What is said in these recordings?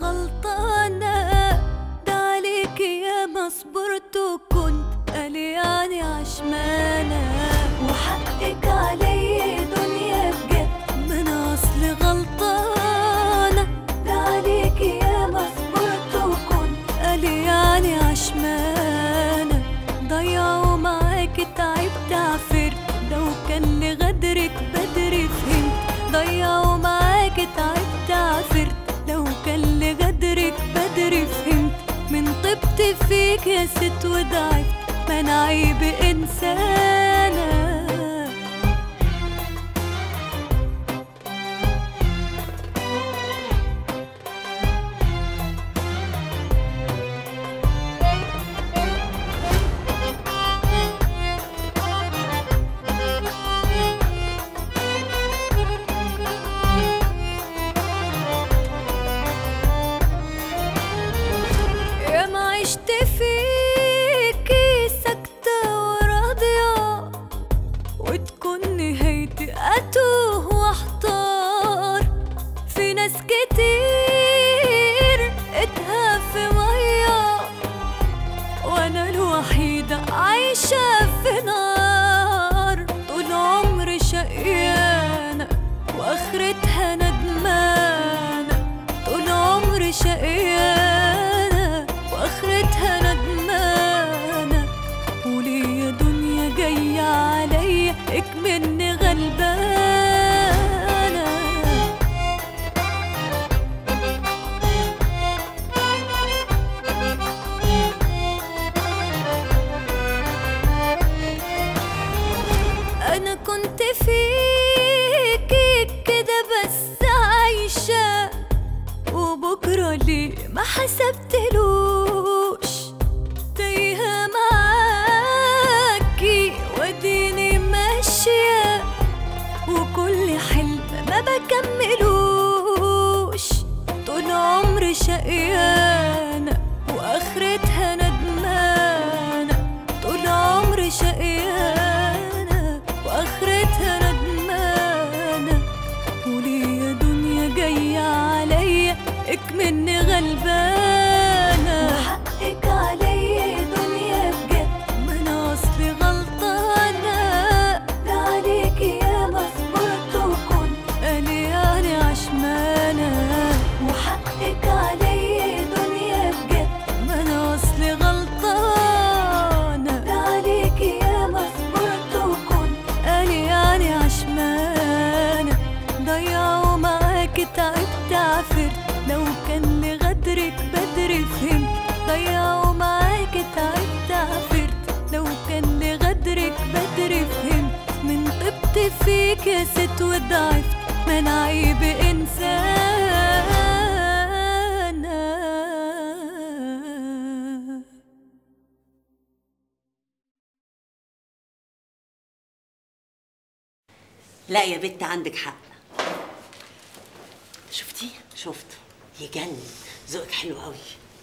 غلطانة ده عليك يا ما صبرت وكنت قلياني عشمانة وحقك علي دنيا بجد ما انا اصلي غلطانة ده عليك يا ما صبرت وكنت قلياني عشمانة ضيعوا معاك تعبت عفرت لو كان لغدرك بدري فهمت ضيعوا معاك تعبت عفرت لو كان لغدرك بدري فهمت من طبت فيك يا ست وضعت ما انا عيب انسانه يا ما عشت فيكي ساكتة وراضية وتكون نهايتي أتوه واحتار في ناس كتير اتها في مية وأنا الوحيدة عايشة في نار طول عمري شقيانة وآخرتها ندمانة طول عمري شقيانة واخرتها ندمانة وليه يا دنيا جاية عليا اكملني غلبانة انا كنت فيكي كده بس عايشه وبكرة ليه ما حسبتلوش تايهة معاكي وديني ماشية وكل حلم ما بكملوش طول عمري شقيانة واخرتها ندمانة طول عمري شقيانة واخرتها ندمانة وليه يا دنيا جاية عليا اكملني غلبانة وحقك عليا دنيا بجد ما انا اصلي غلطانة ده عليك يا ما صبرت وكنت قلياني عشمانة وحقك عليا دنيا بجد ما انا اصلي غلطانة ده عليك يا ما صبرت وكنت قلياني عشمانة ضيعوا معاك تعبت عفرت لو كان لغدرك بدري فهمت ضيعوا معاك تعبت عفرت لو كان لغدرك بدري فهمت من طبت فيك يا ست وضعفت ما انا عيب انسانه لا يا بت عندك حق شفتيه شفته يجنن ذوقك حلو قوي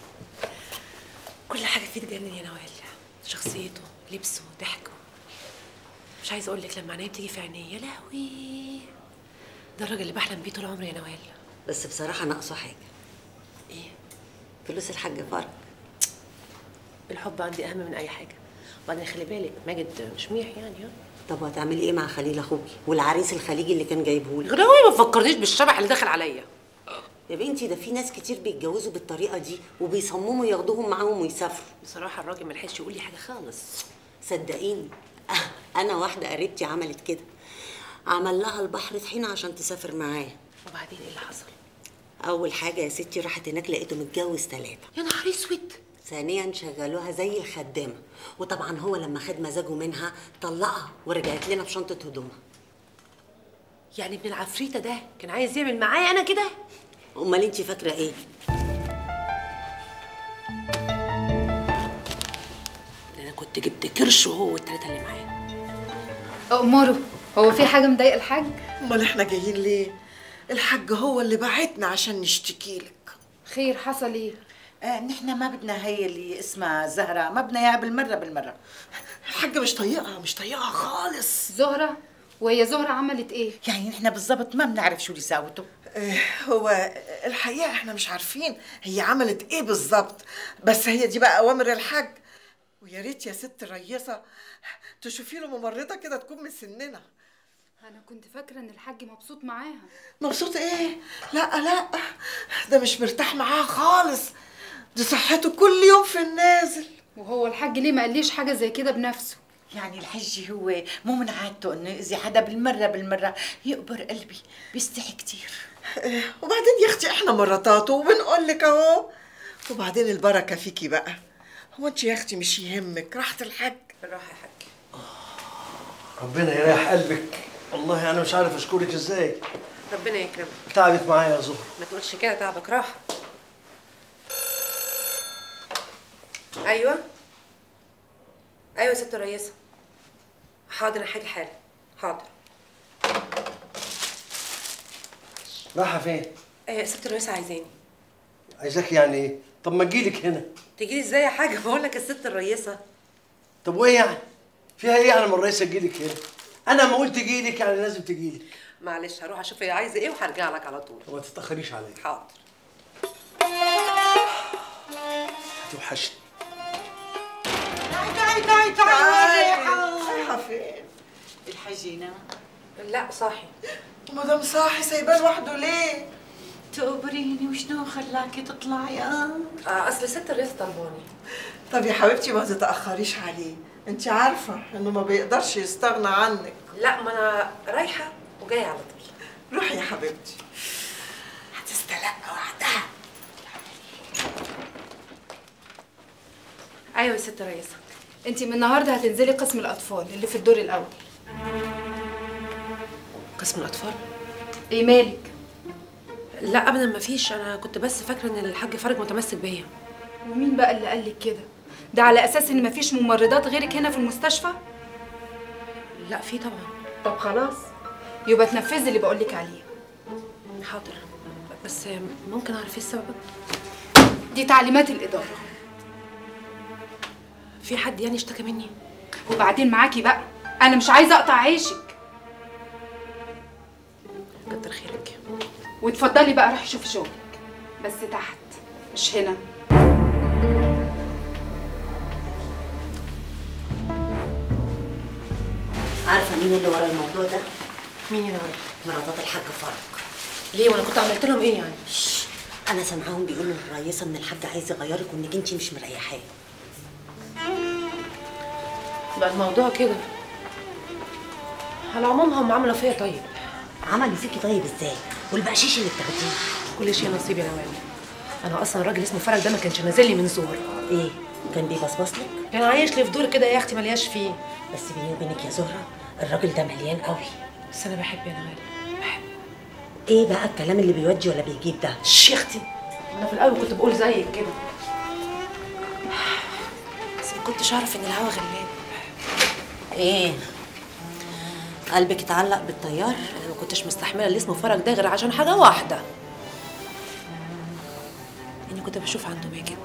كل حاجه فيه تجنن يا نوال شخصيته لبسه ضحكه مش عايزه اقول لك لما عينيه بتيجي في عينيه يا لهوي ده الراجل اللي بحلم بيه طول عمري يا نوال بس بصراحه ناقصه حاجه ايه فلوس الحاج فرج الحب عندي اهم من اي حاجه وبعدين خلي بالك ماجد مش ميح يعني ها طب وهتعملي ايه مع خليل اخوكي والعريس الخليجي اللي كان جايبهولي غلاوي ما تفكرنيش بالشبح اللي داخل عليا يا بنتي ده في ناس كتير بيتجوزوا بالطريقه دي وبيصمموا ياخدوهم معاهم ويسافروا بصراحه الراجل ما لحقش يقول لي حاجه خالص صدقيني آه، انا واحده قريبتي عملت كده عمل لها البحر طحينه عشان تسافر معاه وبعدين ايه اللي حصل اول حاجه يا ستي راحت هناك لقيته متجوز ثلاثه يا نهار اسود ثانيا شغلوها زي الخدامه وطبعا هو لما خد مزاجه منها طلقها ورجعت لنا بشنطه هدومها يعني ابن العفريته ده كان عايز يعمل معايا انا كده امال انت فاكره ايه ده انا كنت جبت كرش وهو والتلاته اللي معاه أمره هو في حاجة مضايقة الحاج؟ امال احنا جايين ليه الحاج هو اللي بعتنا عشان نشتكي لك خير حصل ايه؟ آه نحن ما بدنا هي اللي اسمها زهرة ما بدنا اياها بالمرة بالمرة الحاجه مش طايقها مش طايقها خالص زهرة وهي زهرة عملت ايه؟ يعني نحن بالضبط ما بنعرف شو اللي ساوته إيه، هو الحقيقة احنا مش عارفين هي عملت ايه بالظبط بس هي دي بقى أوامر الحاج ويا ريت يا ست ريسة تشوفي له ممرضة كده تكون من سننا انا كنت فاكره ان الحاج مبسوط معاها مبسوط ايه؟ لا لا ده مش مرتاح معاها خالص دي صحته كل يوم في النازل وهو الحاج ليه ما قاليش حاجه زي كده بنفسه يعني الحج هو مو من عادته انه يأذي حدا بالمره بالمره يقبر قلبي بيستحي كتير إيه، وبعدين يا اختي احنا مراتاته وبنقول لك اهو وبعدين البركة فيكي بقى هو انت يا اختي مش يهمك راحة الحاج بالراحه يا حاج ربنا يريح قلبك والله انا مش عارف اشكرك ازاي ربنا يكرمك تعبت معايا يا زهر ما تقولش كده تعبك راحه ايوه ايوه يا ست الرئيسه حاضر انا حاجه حالا حاضر رايحه فين ايه ست الرئيسه عايزاني عايزاك يعني ايه طب ما تجيلك هنا تجيلي ازاي يا حاجه بقول لك الست الرئيسه طب وايه يعني فيها ايه يعني ما الرئيسه تجيلك هنا انا ما قلت تجيلك يعني لازم تجيلك معلش هروح اشوف هي عايزه ايه وهرجع لك على طول وما تتاخريش عليا حاضر هتوحشني تعي تعي تعي رايحة فين؟ الحجينة لا صاحي ومدام صاحي سايباه لوحده ليه؟ تقبريني وشنو خلاكي تطلعي اه آه اصل ست الرئيسه طلباني طب يا حبيبتي ما تتأخريش عليه انت عارفة انه ما بيقدرش يستغنى عنك لا ما انا رايحه وجايه على طول روحي يا حبيبتي هتستلقى وحدها ايوه يا ست الرئيسه انت من النهارده هتنزلي قسم الاطفال اللي في الدور الاول قسم الاطفال ايه مالك لا ابدا ما فيش انا كنت بس فاكره ان الحاج فرج متمسك بيا ومين بقى اللي قالك كده ده على اساس ان مفيش ممرضات غيرك هنا في المستشفى لا في طبعا طب خلاص يبقى تنفذي اللي بقولك عليه حاضر بس ممكن اعرف ايه السبب دي تعليمات الاداره في حد يعني اشتكى مني وبعدين معاكي بقى انا مش عايزه اقطع عيشك كتر خيرك واتفضلي بقى روحي شوفي شغلك بس تحت مش هنا عارفة مين اللي ورا الموضوع ده؟ مين يا نور مراتات الحاج فرج ليه وانا كنت عملت لهم ايه يعني شش، انا سامعاهم بيقولوا للرئيسة ان الحاج عايز يغيرك وانك انت مش مريحاه بقى الموضوع كده على العموم هم عملوا فيا طيب عملوا فيكي طيب ازاي؟ والبقشيش اللي بتاخديه كل شيء نصيب يا نوال انا اصلا الراجل اسمه فرج ده ما كانش نازل لي من زور ايه؟ كان بيبصبص لك؟ كان عايش لي في دور كده يا اختي ملياش فيه بس بيني وبينك يا زهرة الراجل ده مليان قوي بس انا بحب يا نوال بحب ايه بقى الكلام اللي بيودي ولا بيجيب ده؟ شش يا اختي انا في الاول كنت بقول زيك كده بس ما كنتش اعرف ان الهوا غلاب ايه؟ قلبك اتعلق بالطيار؟ انا ما كنتش مستحمله اللي اسمه فرج ده غير عشان حاجه واحده اني كنت بشوف عنده ماجد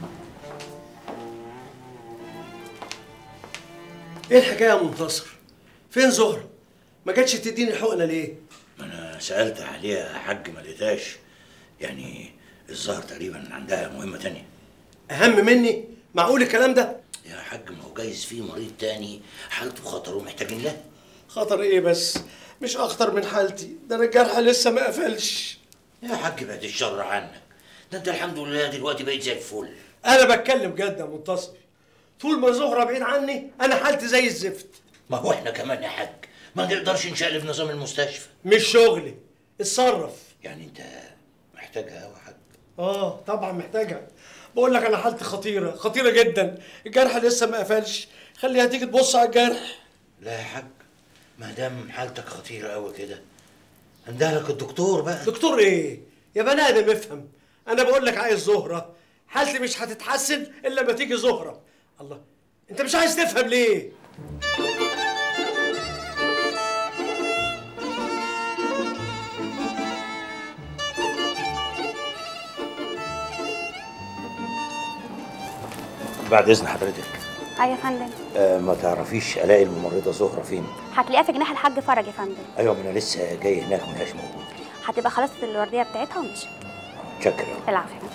ايه الحكايه يا منتصر فين زهره ما جاتش تديني الحقنه ليه ما انا سالت عليها يا حاج ما لقيتهاش يعني الظاهر تقريبا عندها مهمه تانية اهم مني معقول الكلام ده يا حاج ما هو جايز في مريض تاني حالته خطر ومحتاجين له خطر ايه بس مش اخطر من حالتي ده انا الجرح لسه ما قفلش يا حاج بعد الشر عنك ده انت الحمد لله دلوقتي بقيت زي الفل انا بتكلم جد يا منتصر طول ما زهره بعيد عني انا حالتي زي الزفت ما هو احنا كمان يا حاج ما نقدرش نشقلب نظام المستشفى مش شغلي اتصرف يعني انت محتاجها قوي يا حاج اه طبعا محتاجها بقول لك انا حالتي خطيره خطيره جدا الجرح لسه ما قفلش خليها تيجي تبص على الجرح لا يا حاج ما دام حالتك خطيره قوي كده عندها لك الدكتور بقى دكتور ايه يا بني ادم افهم انا بقول لك عايز زهره حالتي مش هتتحسن الا لما تيجي زهره الله انت مش عايز تفهم ليه بعد اذن حضرتك ايوه يا فندم آه ما تعرفيش الاقي الممرضه زهره فين هتلاقيها في جناح الحاج فرج يا فندم ايوه ما انا لسه جاي هناك ملهاش موجود هتبقى خلصت الورديه بتاعتها ومشيت شكرا العفو يا ماما.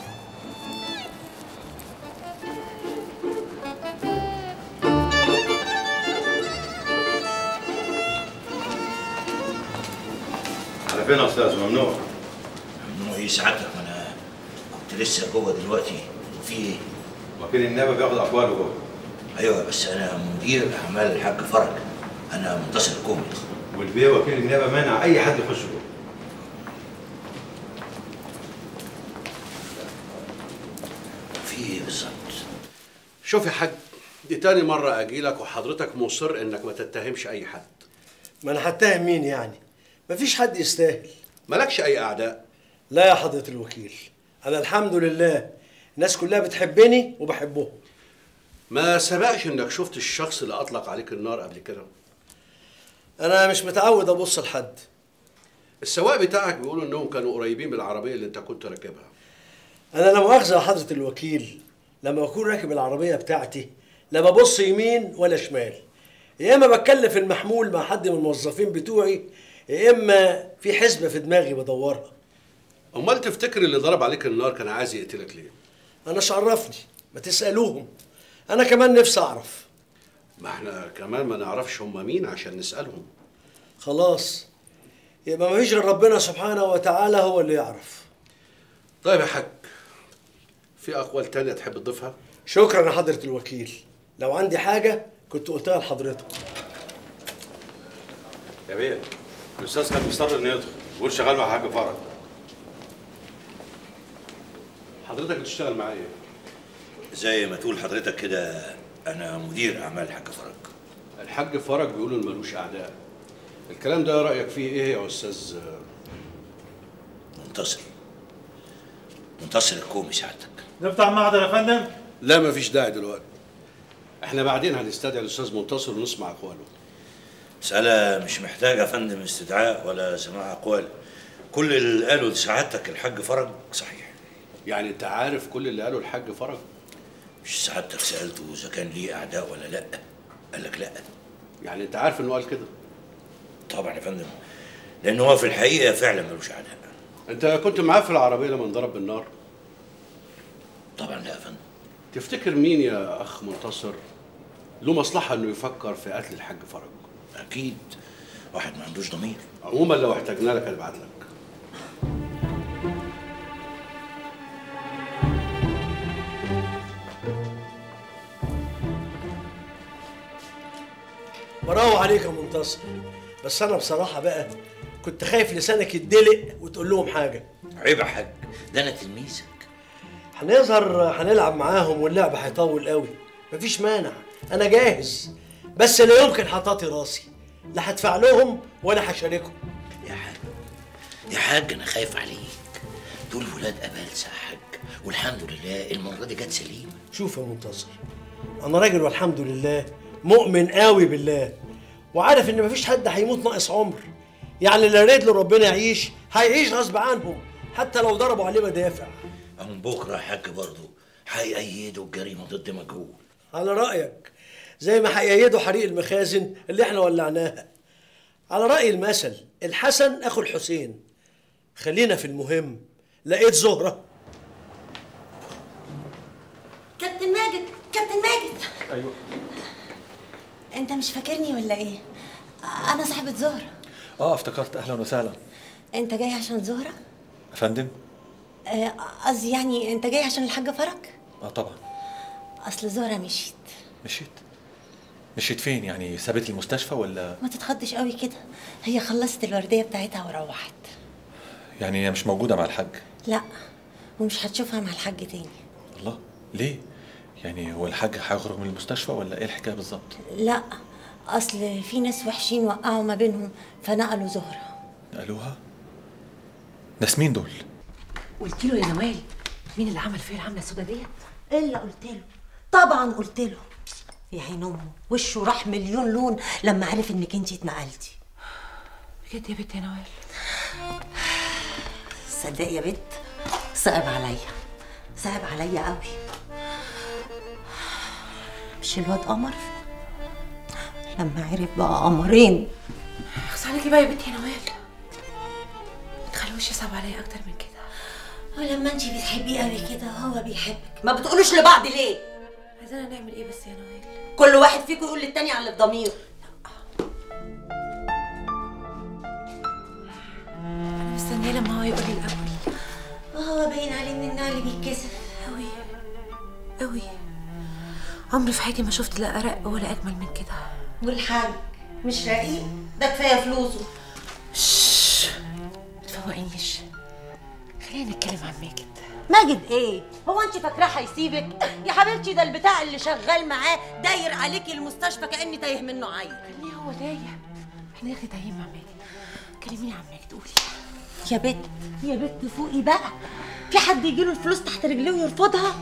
على فين يا استاذ ممنوع ممنوع ايه سعادتك ما انا كنت لسه جوه دلوقتي وفي ايه؟ وكيل النيابه بياخد اقواله جوه ايوه بس انا مدير اعمال الحاج فرج انا منتصر الكومي والبيه وكيل النيابه مانع اي حد يخش جوه في ايه بالظبط؟ شوف يا حاج دي تاني مرة أجيلك وحضرتك مصر إنك ما تتهمش أي حد ما انا هتهم مين يعني مفيش حد يستاهل مالكش أي أعداء لا يا حضرة الوكيل انا الحمد لله الناس كلها بتحبني وبحبهم ما سبقش إنك شفت الشخص اللي أطلق عليك النار قبل كده انا مش متعود ابص لحد السواق بتاعك بيقولوا إنهم كانوا قريبين من العربية اللي أنت كنت راكبها انا لا مؤاخذه يا حضره الوكيل لما اكون راكب العربيه بتاعتي لا ببص يمين ولا شمال يا اما بتكلف المحمول مع حد من الموظفين بتوعي يا اما في حسبه في دماغي بدورها أمال تفتكر اللي ضرب عليك النار كان عايز يقتلك ليه؟ انا شعرفني ما تسالوهم انا كمان نفسي اعرف ما احنا كمان ما نعرفش هم مين عشان نسألهم خلاص يبقى ما فيش غير ربنا سبحانه وتعالى هو اللي يعرف طيب يا حاج في أقوال تانية تحب تضيفها؟ شكرا يا حضره الوكيل لو عندي حاجه كنت قلتها لحضرتك يا بيه الاستاذ كان مصر انه يدخل ويقول شغال مع حاج فرج حضرتك بتشتغل معايا إيه؟ زي ما تقول حضرتك كده انا مدير اعمال الحاج فرج الحاج فرج بيقولوا إن ملوش أعداء الكلام ده رأيك فيه إيه يا أستاذ منتصر منتصر الكومي سعادتك نفتح المحضر يا فندم لا مفيش داعي دلوقتي احنا بعدين هنستدعي الأستاذ منتصر ونسمع أقواله مسألة مش محتاجة يا فندم استدعاء ولا سماع أقوال كل اللي قاله لسعادتك الحاج فرج صحيح يعني أنت عارف كل اللي قاله الحاج فرج؟ مش سعادتك سألته إذا كان ليه أعداء ولا لأ قال لك لأ يعني أنت عارف إنه قال كده طبعا يا فندم لأن هو في الحقيقة فعلا ملوش أعداء أنت كنت معاه في العربية لما انضرب بالنار؟ طبعا لا يا فندم تفتكر مين يا أخ منتصر له مصلحة إنه يفكر في قتل الحاج فرج؟ أكيد واحد ما عندوش ضمير عموما لو احتاجنا لك هنبعت لك براو عليك يا منتصر بس انا بصراحه بقى كنت خايف لسانك يتدلق وتقول لهم حاجه عيب يا حاج ده أنا تلميذك هنظهر هنلعب معاهم واللعب هيطول قوي مفيش مانع انا جاهز بس لا يمكن حطاطي راسي لا هدفع لهم ولا هشاركهم يا حاج يا حاج أنا خايف عليك دول ولاد أبالسة يا حاج والحمد لله المرة دي جت سليمة شوف يا منتصر انا راجل والحمد لله مؤمن قوي بالله وعارف ان مفيش حد هيموت ناقص عمر يعني اللي ريد له ربنا يعيش هيعيش غصب عنهم حتى لو ضربوا عليه مدافع من بكرة يا حاج برضه هيأيدوا الجريمة ضد مجهول على رأيك زي ما هيأيدوا حريق المخازن اللي احنا ولعناها على رأي المثل الحسن أخو الحسين خلينا في المهم لقيت زهرة كابتن ماجد كابتن ماجد ايوه انت مش فاكرني ولا ايه انا صاحبة زهرة اه افتكرت اهلا وسهلا انت جاي عشان زهرة يا فندم آه، قصدي يعني انت جاي عشان الحاجة فرج اه طبعا اصل زهرة مشيت مشيت مشيت فين يعني سابت المستشفى ولا ما تتخضش قوي كده هي خلصت الوردية بتاعتها وروحت يعني هي مش موجوده مع الحاج لا ومش هتشوفها مع الحاج تاني الله ليه يعني هو الحاج هيخرج من المستشفى ولا ايه الحكايه بالظبط لا اصل في ناس وحشين وقعوا ما بينهم فنقلوا زهرة قالوها ناس مين دول قلت له يا نوال مين اللي عمل فيا العمله السودا ديت ايه اللي قلت له طبعا قلت له يا عين امه وشه راح مليون لون لما عرف انك انتي اتنقلتي بجد يا بنت يا نوال صدق يا بت صعب عليا صعب عليا قوي مش الواد قمر لما عرف بقى قمرين اخس عليكي بقى يا بنت يا نوال ما تخلوش وش يصعب عليا اكتر من كده ولما انت بتحبيه قوي كده هو بيحبك ما بتقولوش لبعض ليه عايزانا نعمل ايه بس يا نوال كل واحد فيكم يقول للتاني على اللي في ضميره انا مستنيه لما هو يقول لي الاول هو باين عليه من النوع اللي بيتكسف قوي قوي عمري في حياتي ما شفت لا ارق ولا اجمل من كده والحاج مش رقيق ده كفايه فلوسه شش ما تفوقينيش خلينا نتكلم عن ماجد ماجد ايه هو انت فاكراه هيسيبك يا حبيبتي ده البتاع اللي شغال معاه داير عليكي المستشفى كاني تايه منه عيل ليه هو تايه احنا يا اخي تايهين مع ماجد كلميني عن ماجد قولي يا بت يا بت فوقي بقى في حد يجيله الفلوس تحت رجليه ويرفضها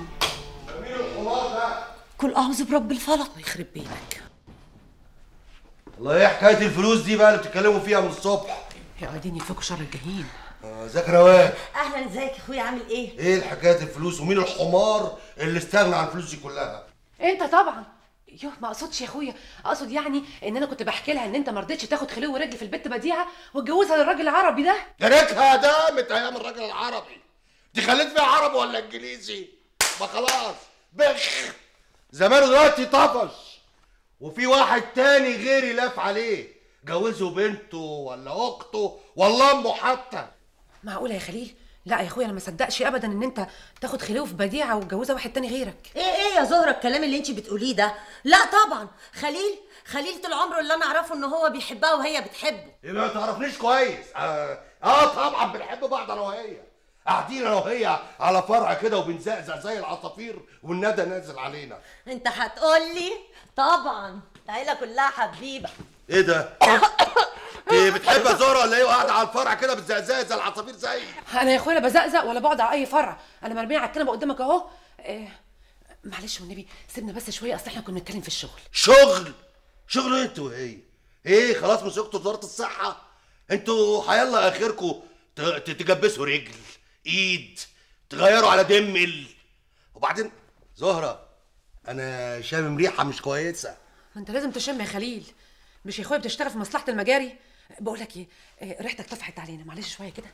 كل اعوذ برب الفلق يخرب بيتك والله ايه حكايه الفلوس دي بقى اللي بتتكلموا فيها من الصبح يا قاعدين يفكوا شر الجهين آه، ازيك يا نوال اهلا ازيك يا اخويا عامل ايه ايه حكايه الفلوس ومين الحمار اللي استغنى عن الفلوس دي كلها انت طبعا يوه ما اقصدش يا اخويا اقصد يعني ان انا كنت بحكي لها ان انت ما رضيتش تاخد خلو ورجل في البت بديعه وتجوزها للراجل العربي ده يا ريتها دامت ايام الراجل العربي دي خليت فيها عربي ولا انجليزي ما خلاص بخ زمانه دلوقتي طفش وفي واحد تاني غيري لاف عليه جوزه بنته ولا اخته ولا امه حتى معقوله يا خليل لا يا اخويا انا ما صدقش ابدا ان انت تاخد خلو في بديعه وتجوزها واحد تاني غيرك ايه ايه يا زهره الكلام اللي انت بتقوليه ده لا طبعا خليل خليل طول عمره اللي انا اعرفه ان هو بيحبها وهي بتحبه يبقى ما تعرفنيش كويس آه, اه طبعا بنحب بعض انا وهي قاعدين انا وهي على فرع كده وبنزقزق زي العصافير والندى نازل علينا انت هتقول لي طبعا العيله كلها حبيبه ايه ده ايه بتحب يا زهره ولا ايه وقاعده على الفرع كده بتزقزق زي العصافير زي انا يا اخويا لا بزقزق ولا بقعد على اي فرع انا مرميه على الكنبه قدامك اهو إيه معلش والنبي سيبنا بس شويه اصل احنا كنا بنتكلم في الشغل شغل شغل انتوا وهي ايه خلاص مسكتوا وزاره الصحه انتوا هيلا اخركم ت- ت- تجبسوا رجل ايد تغيروا على دمل وبعدين زهره انا شامم ريحه مش كويسه ما انت لازم تشم يا خليل مش يا اخويا بتشتغل في مصلحه المجاري بقول لك ايه إيه، ريحتك طفحت علينا معلش شويه كده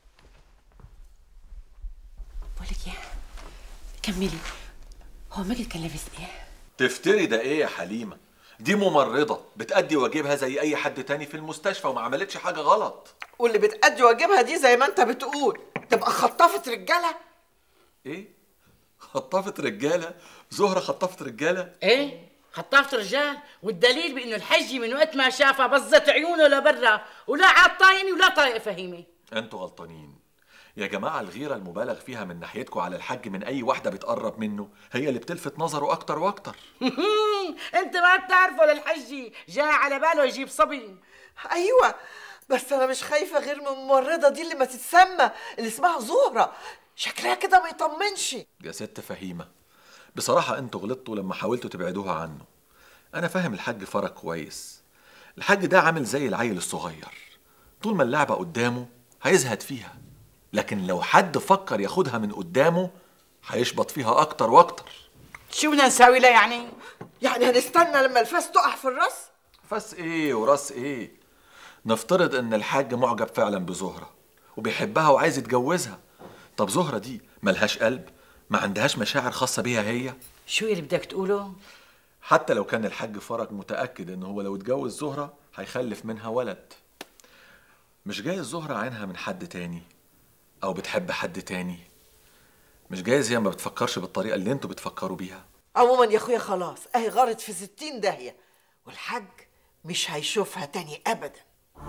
بقول لك ايه كملي هو ماجد كان لابس ايه تفتري ده ايه يا حليمه دي ممرضه بتأدي واجبها زي اي حد تاني في المستشفى وما عملتش حاجه غلط واللي بتأدي واجبها دي زي ما انت بتقول تبقى خطافة رجالة ايه خطفت رجاله زهره خطفت رجاله ايه خطفت رجال والدليل بانه الحجي من وقت ما شافها بزت عيونه لبرا ولا عاد طايني ولا طايق فهيمه انتوا غلطانين يا جماعه الغيره المبالغ فيها من ناحيتكم على الحاج من اي واحده بتقرب منه هي اللي بتلفت نظره اكتر واكتر انت ما بتعرف ولا الحجي جاء على باله يجيب صبي ايوه بس انا مش خايفه غير من الممرضه دي اللي ما تتسمى اللي اسمها زهره شكلها كده ما يطمنش يا ست فهيمه بصراحه انتوا غلطتوا لما حاولتوا تبعدوها عنه انا فاهم الحاج فرج كويس الحاج ده عامل زي العيل الصغير طول ما اللعبه قدامه هيزهد فيها لكن لو حد فكر ياخدها من قدامه هيشبط فيها اكتر واكتر شو بدنا نساوي لها يعني يعني هنستنى لما الفاس تقع في الراس فاس ايه وراس ايه نفترض ان الحاج معجب فعلا بزهره وبيحبها وعايز يتجوزها طب زهره دي ملهاش قلب ما عندهاش مشاعر خاصه بيها هي شو اللي بدك تقوله حتى لو كان الحاج فرج متاكد ان هو لو اتجوز زهره هيخلف منها ولد مش جايز زهره عينها من حد تاني او بتحب حد تاني مش جايز هي ما بتفكرش بالطريقه اللي انتوا بتفكروا بيها عموما يا اخويا خلاص اهي غارت في ستين داهيه والحاج مش هيشوفها تاني ابدا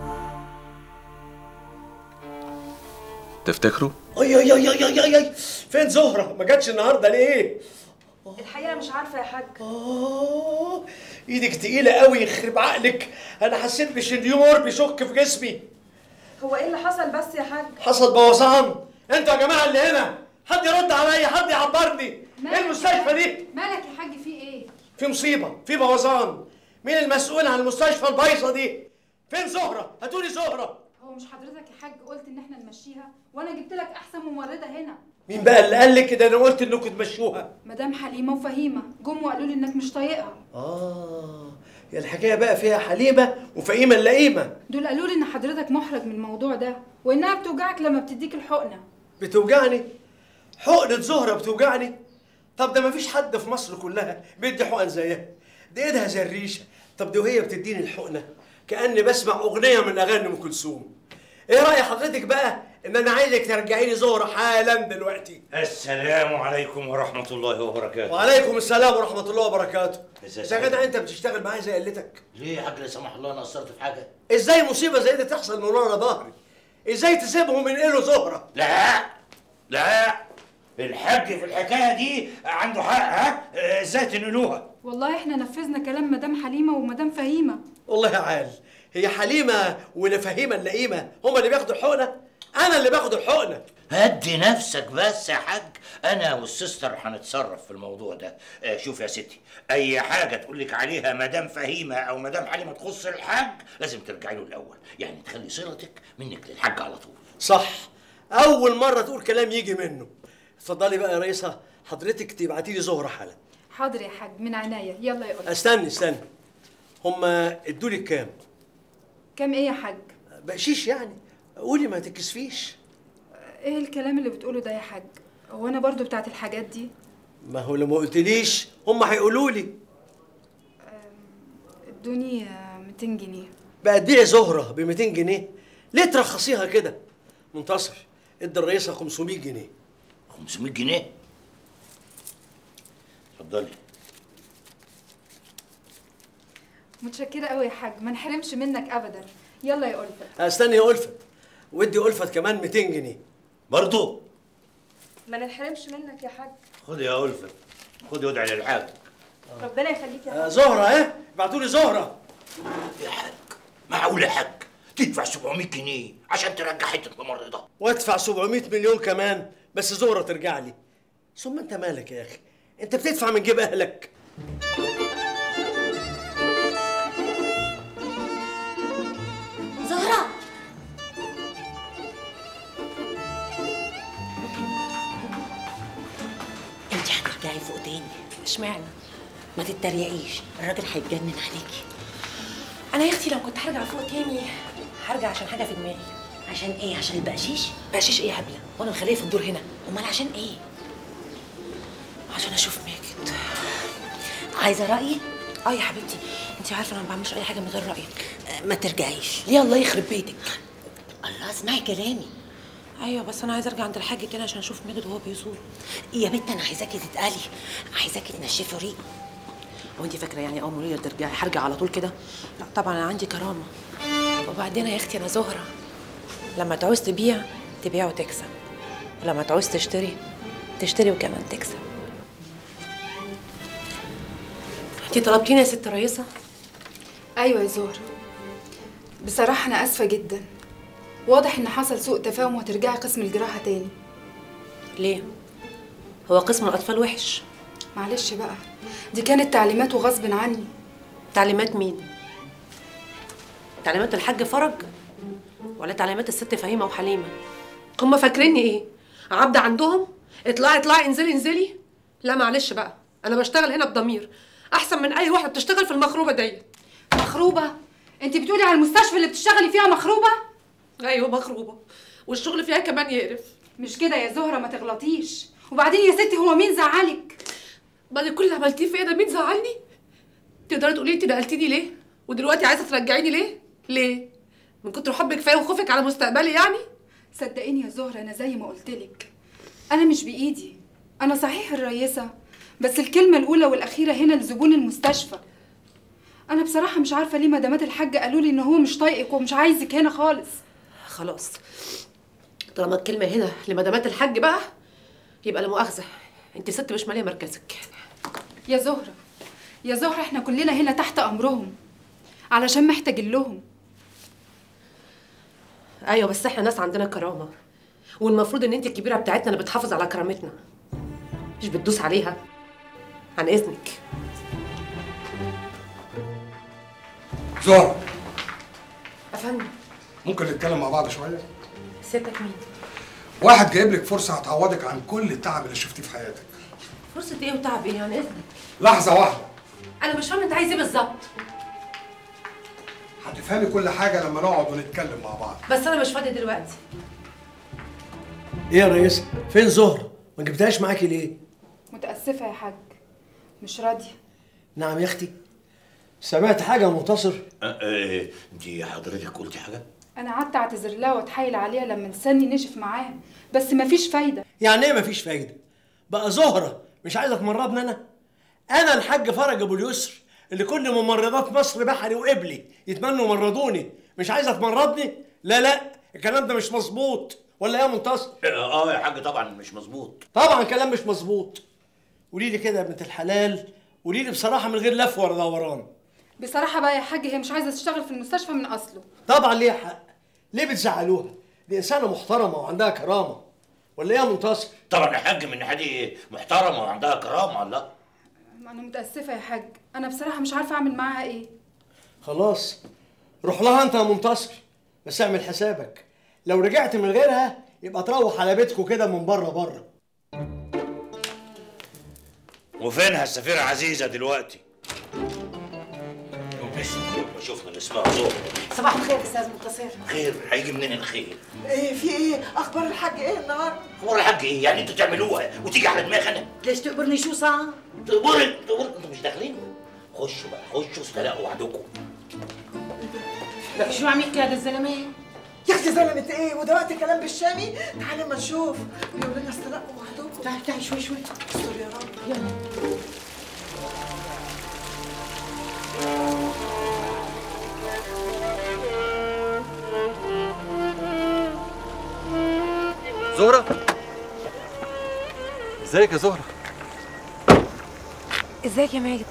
تفتكروا اي اي اي اي اي اي فين زهره ما جاتش النهارده ليه الحقيقه مش عارفه يا حاج آه، ايدك تقيله قوي يخرب عقلك انا حسيت بشنيور بيشك في جسمي هو ايه اللي حصل بس يا حاج حصل بوظان انتوا يا جماعه اللي هنا حد يرد عليا حد يعبرني ايه المستشفى دي مالك يا حاج في ايه في مصيبه في بوظان مين المسؤول عن المستشفى البايظه دي فين زهره هاتولي زهره هو مش حضرتك يا حاج قلت ان احنا نمشيها وانا جبت لك احسن ممرضه هنا مين بقى اللي قال لك كده انا قلت انكم تمشوها مدام حليمه وفهيمه جم وقالوا لي انك مش طايقها اه هي الحكايه بقى فيها حليمه وفقيمه اللئيمه دول قالوا لي ان حضرتك محرج من الموضوع ده وانها بتوجعك لما بتديك الحقنه بتوجعني حقنه زهره بتوجعني طب ده مفيش حد في مصر كلها بيدي حقن زيها دي ايدها زي الريشه طب دي وهي بتديني الحقنه كاني بسمع اغنيه من اغاني ام كلثوم ايه راي حضرتك بقى ان انا عايزك ترجعي لي زهره حالا دلوقتي السلام عليكم ورحمة الله وبركاته وعليكم السلام ورحمه الله وبركاته ازاي يا جدع انت بتشتغل معايا زي قلتك ليه يا حاج لا سمح الله انا قصرت في حاجة؟ ازاي مصيبه زي دي تحصل من ورا ظهري ازاي تسيبهم ينقلوا زهره لا لا الحاج في الحكاية دي عنده حق ها؟ آه، ازاي تنقلوها؟ والله احنا نفذنا كلام مدام حليمه ومدام فهيمه والله يا عال هي حليمه والفهيمه اللئيمه هما اللي بياخدوا الحقنه انا اللي باخد الحقنه هدي نفسك بس يا حاج انا والسيستر هنتصرف في الموضوع ده آه، شوف يا ستي اي حاجه تقول لك عليها مدام فهيمه او مدام حليمه تخص الحاج لازم ترجعي له الاول يعني تخلي صلتك منك للحاج على طول صح اول مره تقول كلام يجي منه اتفضلي بقى يا رئيسه حضرتك تبعتي لي زهره حالا حاضر يا حاج من عناية يلا يا قلت استني استني هما ادوا لي كام كام ايه يا حاج بقشيش يعني قولي ما تكسفيش ايه الكلام اللي بتقوله ده يا حاج هو انا برضو بتاعت الحاجات دي ما هو لو ما قلتليش هما هيقولوا لي ادوني آه، 200 جنيه بقى تبيعي زهره ب 200 جنيه ليه ترخصيها كده منتصر ادي الرئيسه 500 جنيه 500 جنيه اتفضلي متشكرة قوي يا حاج ما نحرمش منك ابدا يلا يا قلت استني يا ألفت ودي ألفت كمان 200 جنيه برضو ما نحرمش منك يا حاج خدي يا ألفت خدي وادعي للحاج ربنا يخليك يا آه، حاج زهره ها ابعتوا لي زهره يا حاج معقول يا حاج تدفع 700 جنيه عشان ترجع حته ممرضه وادفع 700 مليون كمان بس زهره ترجع لي ثم انت مالك يا اخي انت بتدفع من جيب اهلك زهرة انت هترجعي فوق تاني اشمعنى ما تتريقيش الراجل هيتجنن عليكي انا يا اختي لو كنت هرجع فوق تاني هرجع عشان حاجه في دماغي عشان ايه عشان البقشيش بقشيش ايه يا هبله وانا مخليه في الدور هنا امال عشان ايه عشان اشوف ماجد عايزه رايي اه يا حبيبتي انت عارفه انا ما بعملش اي حاجه من غير رايك آه، ما ترجعيش ليه الله يخرب بيتك الله اسمعي كلامي ايوه بس انا عايزه ارجع عند الحاج تاني عشان اشوف ماجد وهو بيزور يا بنت انا عايزاكي تتقلي عايزاكي تنشفي ريق هو انت فاكره يعني اول ما ليا ترجعي هرجع على طول كده لا طبعا انا عندي كرامه وبعدين يا اختي انا زهره لما تعوز تبيع تبيع وتكسب ولما تعوز تشتري تشتري وكمان تكسب انت طلبتيني يا ست رئيسه ايوه يا زهرة بصراحة انا اسفة جدا واضح ان حصل سوء تفاهم وهترجعي قسم الجراحة تاني ليه هو قسم الاطفال وحش معلش بقى دي كانت تعليمات وغصب عني تعليمات مين تعليمات الحاج فرج ولا تعليمات الست فهيمه وحليمه هما فاكريني ايه عبد عندهم اطلعي اطلعي انزلي انزلي لا معلش بقى انا بشتغل هنا بضمير احسن من اي واحده بتشتغل في المخروبه ديت مخروبة انت بتقولي على المستشفى اللي بتشتغلي فيها مخروبة ايوه مخروبه والشغل فيها كمان يقرف مش كده يا زهرة ما تغلطيش وبعدين يا ستي هو مين زعلك بعد كل اللي عملتيه فيا ده مين زعلني تقدري تقولي انت نقلتيني ليه ودلوقتي عايزه ترجعيني ليه ليه من كتر حبك فيا وخوفك على مستقبلي يعني صدقيني يا زهرة انا زي ما قلتلك انا مش بايدي انا صحيح الرئيسة بس الكلمة الاولى والاخيرة هنا لزبون المستشفى انا بصراحة مش عارفة ليه مدامات الحاج قالوا لي ان هو مش طايقك ومش عايزك هنا خالص خلاص طالما الكلمه هنا لمدامات الحاج بقى يبقى لا مؤاخذه انت ست مش ماليه مركزك يا زهرة يا زهرة احنا كلنا هنا تحت امرهم علشان محتاجين لهم ايوه بس احنا ناس عندنا كرامه والمفروض ان انت الكبيره بتاعتنا اللي بتحافظ على كرامتنا مش بتدوس عليها عن اذنك زهرة افندم ممكن نتكلم مع بعض شوية؟ ستك مين واحد جايب لك فرصة هتعوضك عن كل التعب اللي شفتيه في حياتك فرصه ايه وتعب ايه عن اذنك لحظة واحدة انا مش فاهمه انت عايز ايه بالظبط هتفهمي كل حاجه لما نقعد ونتكلم مع بعض بس انا مش فاضيه دلوقتي ايه يا ريس فين زهره ما جبتهاش معاكي ليه متاسفه يا حاج مش راضيه نعم يا اختي سمعت حاجه يا منتصر انت حضرتك قلتي حاجه انا قعدت اعتذر لها واتحايل عليها لما لساني نشف معاها بس مفيش فايده يعني ايه مفيش فايده بقى زهره مش عايزه تمرضني انا انا الحاج فرج ابو اليسر اللي كل ممرضات مصر بحري وقبلي يتمنوا يمرضوني مش عايزه تمرضني لا لا الكلام ده مش مظبوط ولا ايه يا منتصر اه يا حاج طبعا مش مظبوط طبعا كلام مش مظبوط قولي لي كده يا بنت الحلال قولي لي بصراحه من غير لف ولا دوران بصراحه بقى يا حاج هي مش عايزه تشتغل في المستشفى من اصله طبعا ليها حق ليه بتزعلوها دي انسانه محترمه وعندها كرامه ولا ايه يا منتصر طبعا يا حاج من حدي محترمه وعندها كرامه الله انا متاسفه يا حاج انا بصراحه مش عارفه اعمل معاها ايه خلاص روح لها انت يا منتصر بس اعمل حسابك لو رجعت من غيرها يبقى تروح على بيتكم كده من بره بره وفينها السفيرة عزيزة دلوقتي؟ بس ما شفنا اللي اسمها زهرة صباح الخير استاذ منتصر خير هيجي منين الخير؟ ايه في ايه اخبار الحاج ايه النهارده هو الحاج ايه؟ يعني انتوا تعملوها وتيجي على دماغي انا؟ ليش تقبرني شو صار تقبري تقبري انتوا مش داخلين؟ خشوا بقى خشوا استلقوا وعدكم لك شو عم يحكي هذا الزلمه؟ يا اختي زلمة ايه وده وقت كلام بالشامي تعالي ما نشوف بيقول لنا استلقوا وحدكم تعالي تعالي شوي شوي استر يا رب يلا زهرة ازيك يا زهرة ازيك يا ماجد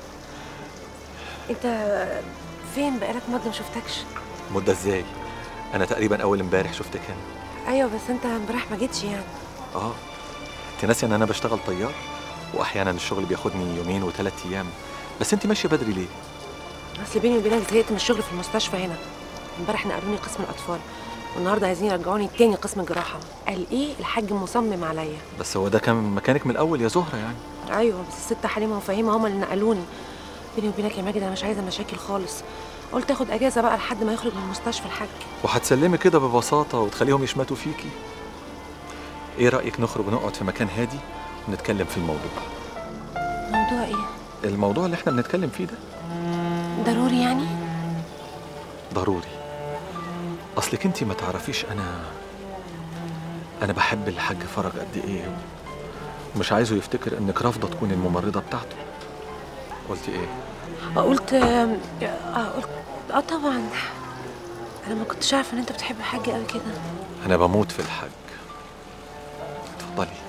انت فين بقالك مده ما شفتكش مدة ازاي انا تقريبا اول امبارح شفتك هنا ايوه بس انت امبارح ما جيتش يعني اه انت ناسيه ان انا بشتغل طيار واحيانا الشغل بياخدني يومين وثلاث ايام بس انت ماشيه بدري ليه اصل بيني وبينك زهقت من الشغل في المستشفى هنا امبارح نقلوني قسم الاطفال والنهارده عايزين يرجعوني تاني قسم الجراحه قال ايه الحاج مصمم عليا بس هو ده كان مكانك من الاول يا زهره يعني ايوه بس الست حليمه وفهيمه هما اللي نقلوني بيني وبينك يا ماجد انا مش عايزه مشاكل خالص قلت اخد اجازه بقى لحد ما يخرج من المستشفى الحاج وهتسلمي كده ببساطه وتخليهم يشمتوا فيكي ايه رايك نخرج ونقعد في مكان هادي ونتكلم في الموضوع موضوع ايه الموضوع اللي احنا بنتكلم فيه ده ضروري يعني ضروري اصلك انت ما تعرفيش انا انا بحب الحاج فرج قد ايه ومش عايزه يفتكر انك رافضه تكون الممرضه بتاعته قلتي ايه قلت اه قلت اه طبعا انا ما كنتش عارفه ان انت بتحب الحاج قوي كده انا بموت في الحاج اتفضلي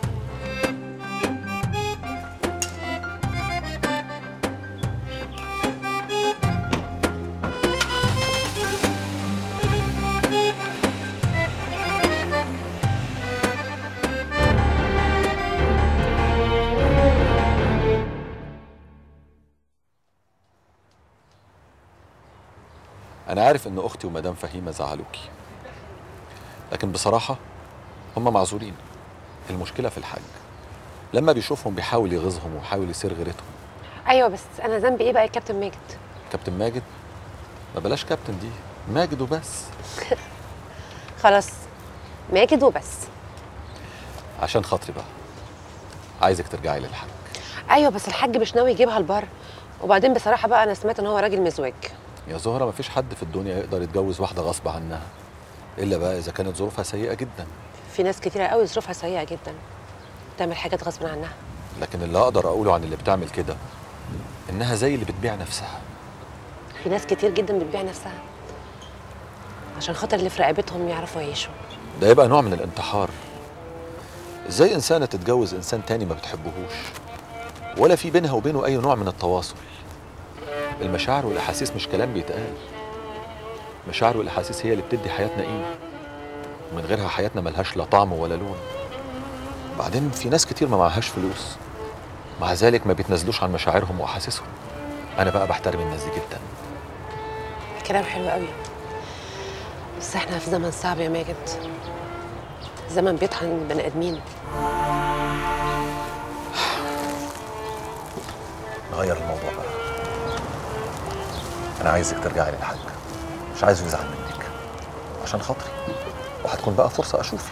أنا عارف إن أختي ومدام فهيمة زعلوكي لكن بصراحة هم معذورين المشكلة في الحاج لما بيشوفهم بيحاول يغيظهم ويحاول يصير غيرتهم ايوه بس انا ذنبي ايه بقى يا كابتن ماجد كابتن ماجد ما بلاش كابتن دي ماجد وبس خلاص ماجد وبس عشان خاطري بقى عايزك ترجعي للحاج ايوه بس الحاج مش ناوي يجيبها لبر وبعدين بصراحه بقى انا سمعت ان هو راجل مزواج يا زهرة مفيش حد في الدنيا يقدر يتجوز واحدة غصب عنها إلا بقى إذا كانت ظروفها سيئة جدا في ناس كتيره قوي ظروفها سيئه جدا تعمل حاجات غصب عنها لكن اللي أقدر أقوله عن اللي بتعمل كده إنها زي اللي بتبيع نفسها في ناس كتير جدا بتبيع نفسها عشان خاطر اللي في رقبتهم يعرفوا يعيشوا ده يبقى نوع من الانتحار ازاي إنسانة تتجوز إنسان تاني ما بتحبهوش ولا في بينها وبينه أي نوع من التواصل المشاعر والأحاسيس مش كلام بيتقال المشاعر والأحاسيس هي اللي بتدي حياتنا قيمة ومن غيرها حياتنا ملهاش لا طعم ولا لون بعدين في ناس كتير ما معهاش فلوس مع ذلك ما بيتنازلوش عن مشاعرهم وأحاسيسهم أنا بقى بحترم الناس دي جدا كلام حلو قوي بس احنا في زمن صعب يا ماجد زمن بيطحن البني ادمين نغير الموضوع بقى انا عايزك ترجعي للحاج مش عايزه يزعل منك عشان خاطري وهتكون بقى فرصه اشوفك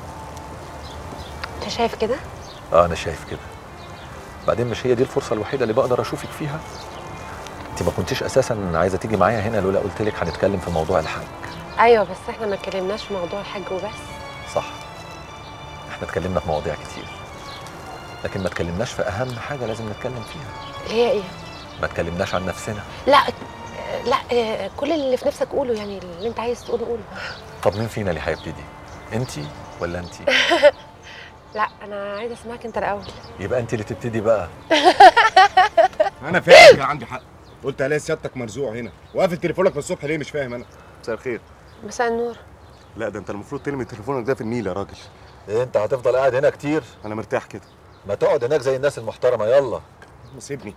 انت شايف كده اه انا شايف كده بعدين مش هي دي الفرصه الوحيده اللي بقدر اشوفك فيها انت ما كنتيش اساسا عايزه تيجي معايا هنا لولا قلت لك هنتكلم في موضوع الحاج ايوه بس احنا ما اتكلمناش في موضوع الحاج وبس صح احنا اتكلمنا في مواضيع كتير لكن ما اتكلمناش في اهم حاجه لازم نتكلم فيها اللي هي ايه ما اتكلمناش عن نفسنا لا لا آه، كل اللي في نفسك قوله يعني اللي انت عايز تقوله قوله طب مين فينا اللي هيبتدي انت ولا انت لا انا عايزه اسمعك انت الاول يبقى انت اللي تبتدي بقى انا فاهم كان عندي حق قلت الاقي سيادتك مرزوع هنا وقافل تليفونك من الصبح ليه مش فاهم انا مساء الخير مساء النور لا ده انت المفروض ترمي تليفونك ده في النيل يا راجل ايه انت هتفضل قاعد هنا كتير انا مرتاح كده ما تقعد هناك زي الناس المحترمه يلا سيبني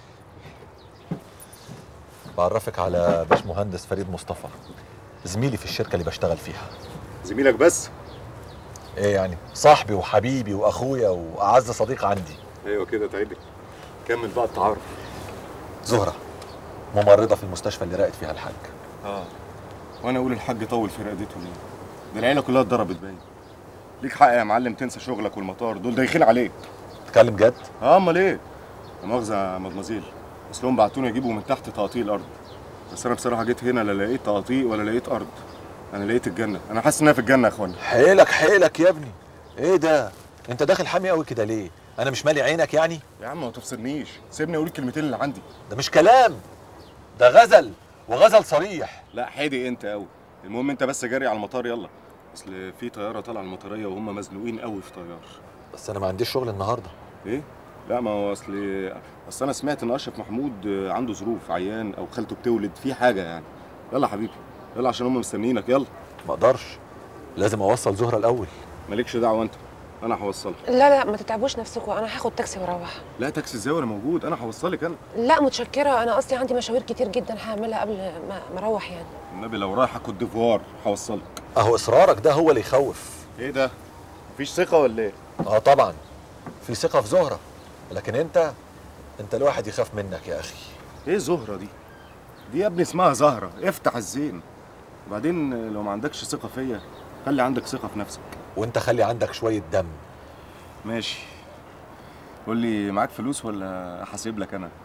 بعرفك على باش مهندس فريد مصطفى زميلي في الشركه اللي بشتغل فيها زميلك بس ايه يعني صاحبي وحبيبي واخويا واعز صديق عندي ايوه كده تعبي كمل بقى التعارف زهره ممرضه في المستشفى اللي راقد فيها الحاج اه وانا اقول الحاج طول في رقدته ليه ده العيله كلها اتضربت باين ليك حق يا معلم تنسى شغلك والمطار دول دايخين عليك تتكلم جد اه امال ايه لا مؤاخذه يا مدمزيل اصلهم بعتوني اجيبه من تحت تقاطيع الارض بس انا بصراحه جيت هنا لا لقيت تقاطيع ولا لقيت ارض انا لقيت الجنه انا حاسس انها في الجنه يا اخوانا حيلك حيلك يا ابني ايه ده انت داخل حامي قوي كده ليه انا مش مالي عينك يعني يا عم ما تفصلنيش سيبني اقول الكلمتين اللي عندي ده مش كلام ده غزل وغزل صريح لا حادي انت قوي المهم انت بس جري على المطار يلا اصل في طياره طالعه المطريه وهم مزنوقين قوي في طيار بس انا ما عنديش شغل النهارده ايه لا ما هو اصل اصل انا سمعت ان اشرف محمود عنده ظروف عيان او خالته بتولد في حاجه يعني يلا حبيبي يلا عشان هم مستنيينك يلا ما اقدرش لازم اوصل زهره الاول مالكش دعوه انت انا هوصلك لا لا ما تتعبوش نفسكم انا هاخد تاكسي واروح لا تاكسي ازاي وانا موجود انا هوصلك انا لا متشكره انا اصلي عندي مشاوير كتير جدا هعملها قبل ما ما اروح يعني النبي لو رايحه كوت ديفوار هوصلك اهو اصرارك ده هو اللي يخوف ايه ده مفيش ثقه ولا ايه اه طبعا في ثقه في زهره لكن انت انت الواحد يخاف منك يا اخي ايه زهره دي دي يا ابني اسمها زهره افتح الزين وبعدين لو ما عندكش ثقه فيا خلي عندك ثقه في نفسك وانت خلي عندك شويه دم ماشي قول لي معاك فلوس ولا احاسب لك انا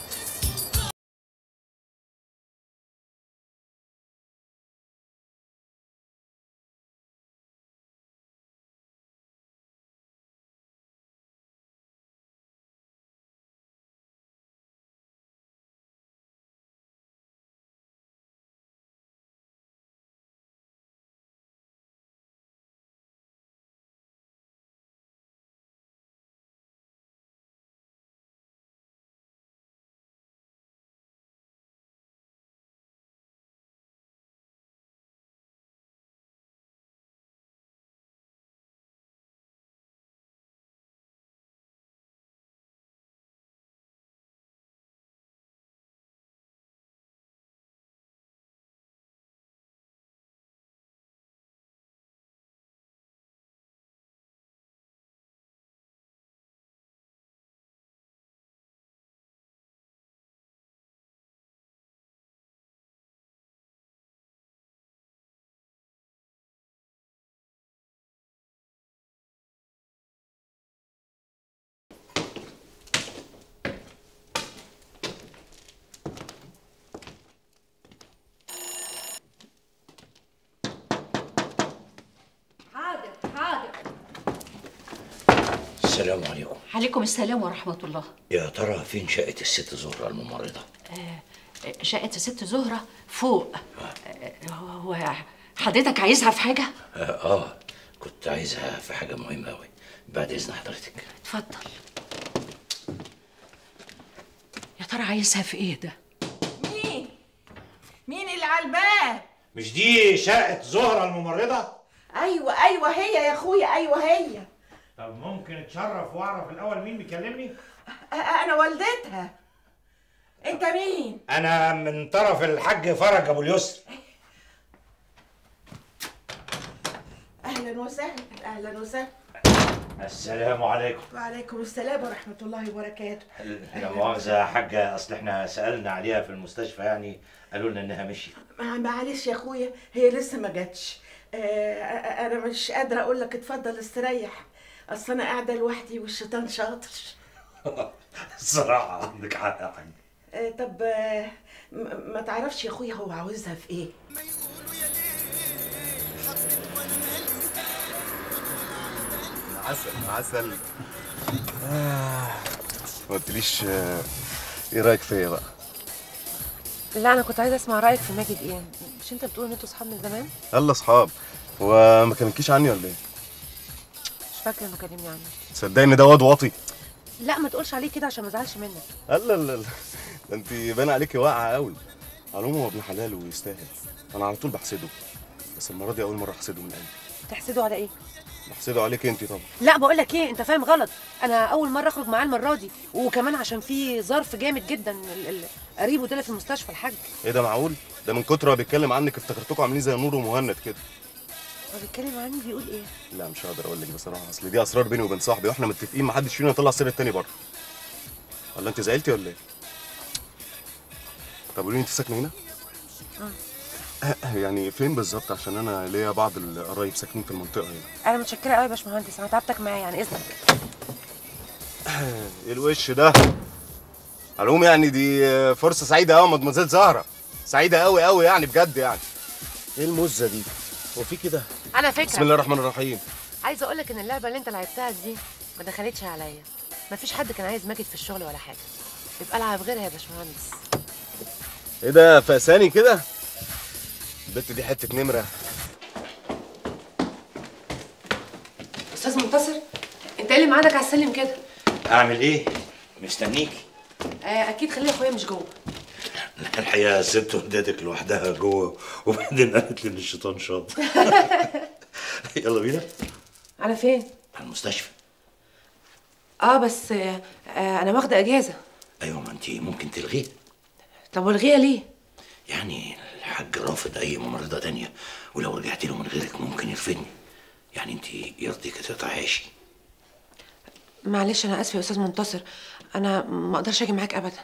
حاضر حاضر السلام عليكم عليكم السلام ورحمة الله يا ترى فين شقة الست زهرة الممرضة؟ آه، شقة الست زهرة فوق آه، هو حضرتك عايزها في حاجة؟ آه, آه كنت عايزها في حاجة مهمة أوي بعد إذن حضرتك اتفضل يا ترى عايزها في ايه ده؟ مين؟ مين اللي على الباب؟ مش دي شقة زهرة الممرضة؟ ايوه ايوه هي يا اخويا ايوه هي طب ممكن اتشرف واعرف الأول مين بيكلمني؟ أ- انا والدتها انت مين؟ أنا من طرف الحاج فرج أبو اليسر اهلا وسهلا اهلا وسهلا السلام عليكم وعليكم السلام ورحمة الله وبركاته لا مؤاخذة يا حاجة أصل إحنا سألنا عليها في المستشفى يعني قالوا لنا إنها مشيت مع- معلش يا أخويا هي لسه ما جاتش آه، أنا مش قادرة أقول لك اتفضل استريح أصل أنا قاعدة لوحدي والشيطان شاطر الصراحة عندك حق يا حاج آه، طب آه، م- ما تعرفش يا أخويا هو عاوزها في إيه عسل عسل آه. ما قلتليش آه، ايه رايك فيا بقى لا انا كنت عايزه اسمع رايك في ماجد ايه مش انت بتقول ان انتوا صحاب من زمان يلا اصحاب هو ما كلمكيش عني ولا ايه مش فاكره انه كلمني عنه تصدقي ان ده واد واطي لا ما تقولش عليه كده عشان ما ازعلش منك لا لا لا ده انت باين عليكي واقعه قوي على العموم هو ابن حلال ويستاهل انا على طول بحسده بس المره دي اول مره احسده من قلبي تحسده على ايه بحسده عليك انت طبعا لا بقول لك ايه انت فاهم غلط انا اول مره اخرج معاه المره دي وكمان عشان في ظرف جامد جدا ال- ال- قريبه ده اللي في المستشفى الحاج ايه ده معقول ده من كتر ما بيتكلم عنك افتكرتكم عاملين زي نور ومهند كده هو بيتكلم عني بيقول ايه لا مش هقدر اقول لك بصراحه اصل دي اسرار بيني وبين صاحبي واحنا متفقين ما حدش فينا يطلع سر التاني بره ولا انت زعلتي ولا ايه طب قولي لي انت ساكنه هنا يعني فين بالظبط عشان انا ليا بعض القرايب ساكنين في المنطقه هنا انا متشكره قوي يا باشمهندس انا تعبتك معايا يعني اذنك ايه الوش ده على العموم يعني دي فرصه سعيده قوي مدمزيل زهره سعيده قوي قوي يعني بجد يعني ايه المزه دي هو في كده على فكره بسم الله الرحمن الرحيم عايزه اقول لك ان اللعبه اللي انت لعبتها دي ما دخلتش عليا ما فيش حد كان عايز ماجد في الشغل ولا حاجه يبقى العب غيرها يا باشمهندس ايه ده فقساني كده البت دي حته نمره استاذ منتصر انت ايه اللي معادك على السلم كده أعمل إيه؟ مستنيكي آه اكيد خلي اخويا مش جوه الحقيقة سبت ودادك لوحدها جوه وبعدين قالت لي إن الشيطان شاط يلا بينا على فين على المستشفى اه بس آه آه انا واخده اجازه أيوة ما أنت ممكن تلغيه طب والغيها ليه يعني الحاج رافض أي ممرضة تانية ولو رجعت له من غيرك ممكن يرفدني يعني أنت يرضيك تقطعي عيشي معلش انا اسفه يا استاذ منتصر انا ما اقدرش اجي معاك ابدا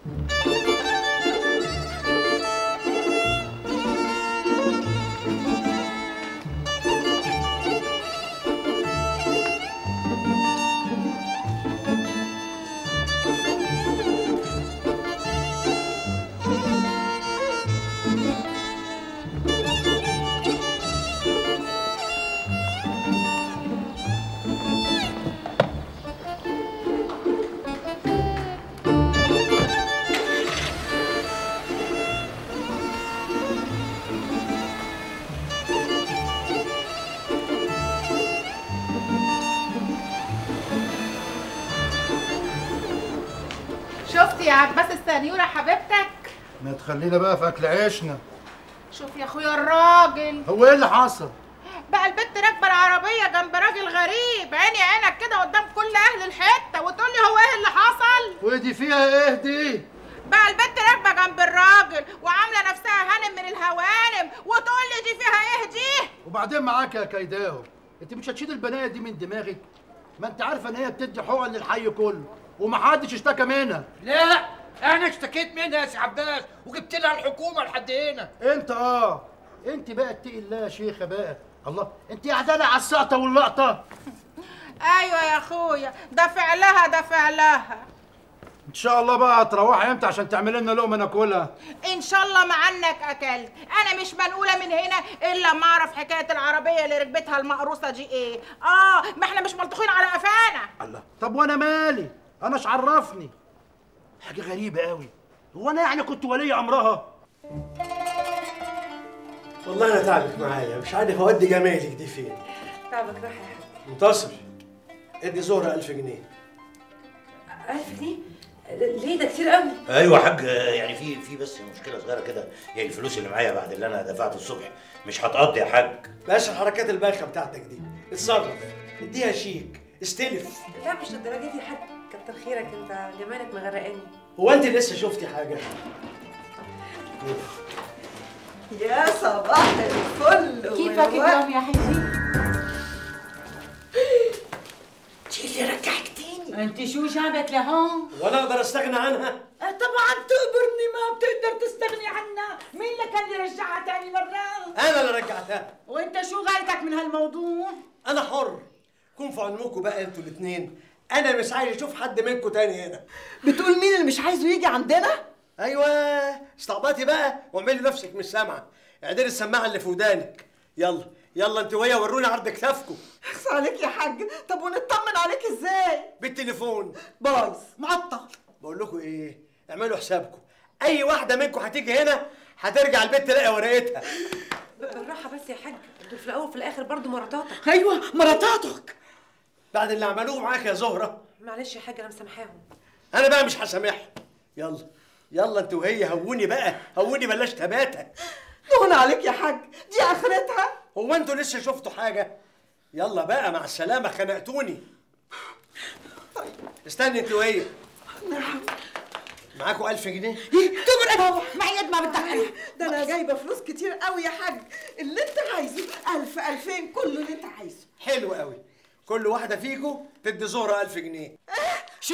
شفت يا عباس السنيورة حبيبتك ما تخلينا بقى في اكل عيشنا شوف يا اخويا الراجل هو ايه اللي حصل بقى البت راكبه العربيه جنب راجل غريب عيني عينك كده قدام كل اهل الحته وتقول لي هو ايه اللي حصل ودي فيها ايه دي بقى البت راكبه جنب الراجل وعامله نفسها هانم من الهوانم وتقول لي دي فيها ايه دي وبعدين معاك يا كيداهم انت مش هتشيل البنايه دي من دماغك ما انت عارفه ان هي بتدي حقن للحي كله ومحدش اشتكى منها لا انا اشتكيت منها يا سي عباس وجبت لها الحكومه لحد هنا انت اه انت بقى اتقي الله يا شيخه بقى الله انت قاعده على السقطه واللقطه ايوه يا اخويا ده فعلها ده فعلها ان شاء الله بقى هتروحي امتى عشان تعملي لنا لقمه ناكلها ان شاء الله ما عنك اكلت انا مش منقوله من هنا الا ما اعرف حكايه العربيه اللي ركبتها المقروصه دي ايه اه ما احنا مش ملطوخين على قفانا الله طب وانا مالي انا ايش عرفني حاجه غريبه قوي هو انا يعني كنت ولي امرها والله انا تعبك معايا مش عارف اودي جمالك دي فين تعبك راح يا حاج منتصر ادي زهره 1000 جنيه 1000 جنيه ليه ده كتير قوي ايوه يا حاج يعني في في بس مشكله صغيره كده هي الفلوس اللي معايا بعد اللي انا دفعته الصبح مش هتقضي يا حاج بلاش الحركات البايخه بتاعتك دي اتصرف اديها شيك استلف لا مش للدرجه دي يا حاج كتر خيرك انت جمالك مغرقاني هو انت لسه شفتي حاجه يا صباح الفل كيفك والورد. اليوم يا حجي وانت شو جابك لهون؟ ولا اقدر استغنى عنها طبعا تقبرني ما بتقدر تستغني عنها مين اللي كان يرجعها تاني مرة انا اللي رجعتها وانت شو غايتك من هالموضوع انا حر كون في علمكم بقى انتوا الاثنين انا مش عايز اشوف حد منكم تاني هنا بتقول مين اللي مش عايزه يجي عندنا ايوه استعبطي بقى واعملي نفسك مش سامعه اعدلي السماعه اللي في ودانك يلا يلا انت وهي وروني عرض كتافكم اخس عليك يا حاج طب ونطمن عليك ازاي بالتليفون بايظ معطل بقول لكم ايه اعملوا حسابكم اي واحده منكم هتيجي هنا هترجع البيت تلاقي ورقتها بالراحه بس يا حاج دول في الاول وفي الاخر برضه مراتاتك ايوه مراتاتك بعد اللي عملوه معاك يا زهره معلش يا حاج انا مسامحاهم انا بقى مش هسامحهم يلا يلا انت وهي هوني بقى هوني بلاش تباته دهون عليك يا حاج دي اخرتها هو انتوا لسه شفتوا حاجه يلا بقى مع السلامه خنقتوني استني انت وهي معاكوا 1000 جنيه تبرق معي قد ما بدك انا ده انا جايبه فلوس كتير قوي يا حاج اللي انت عايزه ألف ألفين كله اللي انت عايزه حلو قوي كل واحده فيكم تدي زهره 1000 جنيه شو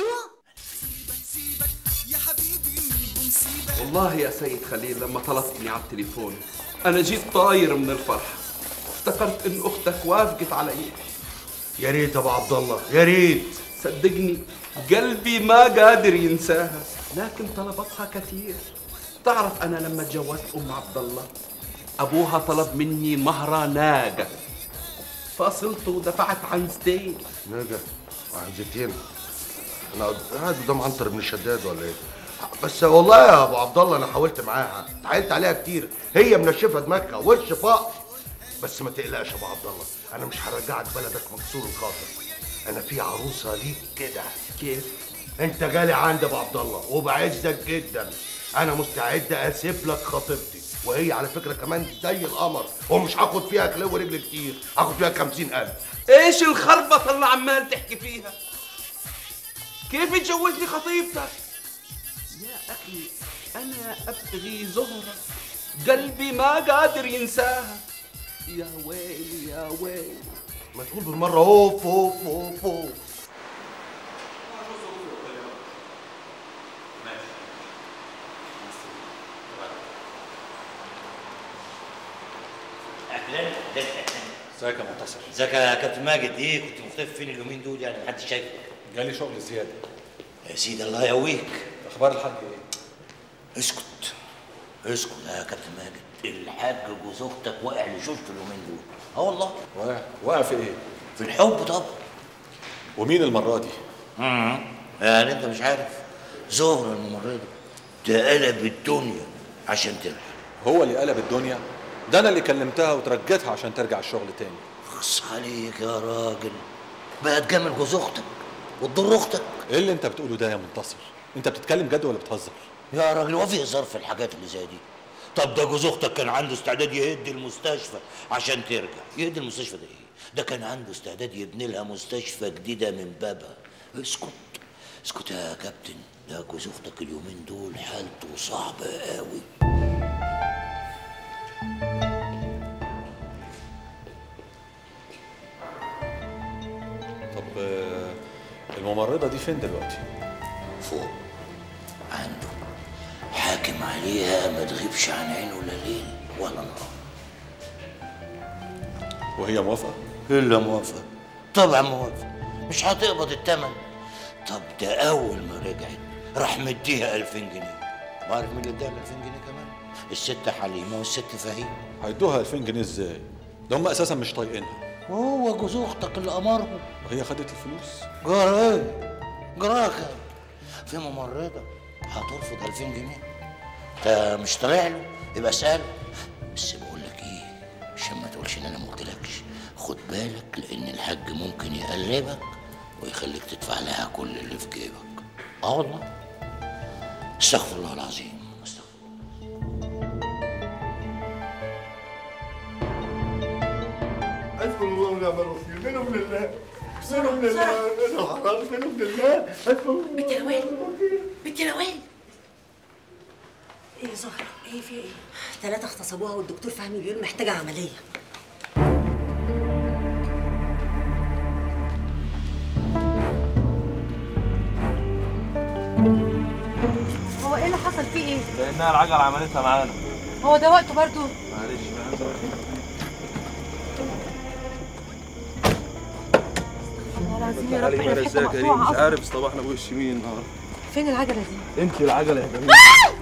والله يا سيد خليل لما طلبتني على التليفون أنا جيت طاير من الفرح افتكرت إن أختك وافقت علي يا ريت ابو عبد الله يا ريت صدقني قلبي ما قادر ينساها لكن طلباتها كثير تعرف أنا لما تجوزت أم عبد الله أبوها طلب مني مهرة ناقة فصلت ودفعت عن زيتين نجا عن زيتين انا قاعد قدام عنتر بن شداد ولا ايه بس والله يا ابو عبد الله انا حاولت معاها اتحايلت عليها كتير هي منشفه دماغها وش فقر بس ما تقلقش يا ابو عبد الله انا مش هرجعك بلدك مكسور الخاطر انا في عروسه ليك كده كيف انت جالي عند ابو عبد الله وبعزك جدا انا مستعد اسيب لك خطيبتي وهي على فكره كمان زي القمر ومش هاخد فيها كلو ورجل كتير هاخد فيها خمسين ألف ايش الخربطة اللي عمال تحكي فيها كيف تجوزني خطيبتك يا اخي انا ابتغي زهرة قلبي ما قادر ينساها يا ويلي يا ويلي ما تقول بالمره اوف اوف اوف اوف اهلا ازيك يا منتصر ازيك يا كابتن ماجد ايه كنت مختفي فين اليومين دول يعني محدش شايفك جالي شغل زياده يا سيدي الله يقويك اخبار الحاج ايه اسكت اسكت يا كابتن ماجد الحاج جوز اختك واقع لشوشته اليومين دول اه والله واقع واقع في ايه في الحب طبعا ومين المره دي امم يعني انت مش عارف زهرة الممرضة ده قلب الدنيا عشان ترجع هو اللي قلب الدنيا ده انا اللي كلمتها وترجتها عشان ترجع الشغل تاني خص عليك يا راجل بقى تجامل جوز اختك وتضر اختك ايه اللي انت بتقوله ده يا منتصر انت بتتكلم جد ولا بتهزر يا راجل هو في هزار في الحاجات اللي زي دي طب ده جوز اختك كان عنده استعداد يهد المستشفى عشان ترجع يهد المستشفى ده ايه ده كان عنده استعداد يبني لها مستشفى جديده من بابها اسكت اسكت يا كابتن ده جوز اختك اليومين دول حالته صعبه قوي طب آه، الممرضه دي فين دلوقتي فوق عنده حاكم عليها ما تغيبش عن عينه لا ليل ولا نهار وهي موافقه الا موافقه طبعا موافقه مش هتقبض الثمن طب ده اول ما رجعت راح مديها 2000 جنيه وعارف مين اللي اداها ال 2000 جنيه كمان الست حليمه والست فهيم هيدوها 2000 جنيه ازاي ده هم اساسا مش طايقينها وهو جوز اختك اللي امرهم وهي خدت الفلوس جرى ايه جراك في ممرضه هترفض 2000 جنيه انت مش طالع له يبقى اساله بس بقول لك ايه عشان ما تقولش ان انا ما قلتلكش خد بالك لان الحاج ممكن يقلبك ويخليك تدفع لها كل اللي في جيبك اه والله استغفر الله العظيم حسبي الله ونعم الوكيل منهم لله منهم لله انا حرام منهم لله حسبي بنت نوال بنت نوال ايه يا زهرة ايه في ايه ثلاثة اغتصبوها والدكتور فهمي بيقول محتاجة عملية هو ايه اللي حصل فيه ايه؟ لانها العجله عملتها معانا هو ده وقته برضو معلش بقى والله العظيم يا رب تعالي احنا هنا في حته ازيك يا ريم مقطوعه مش أصلاً. عارف اصطبحنا بوش مين النهارده فين العجله دي؟ انت العجله يا جميل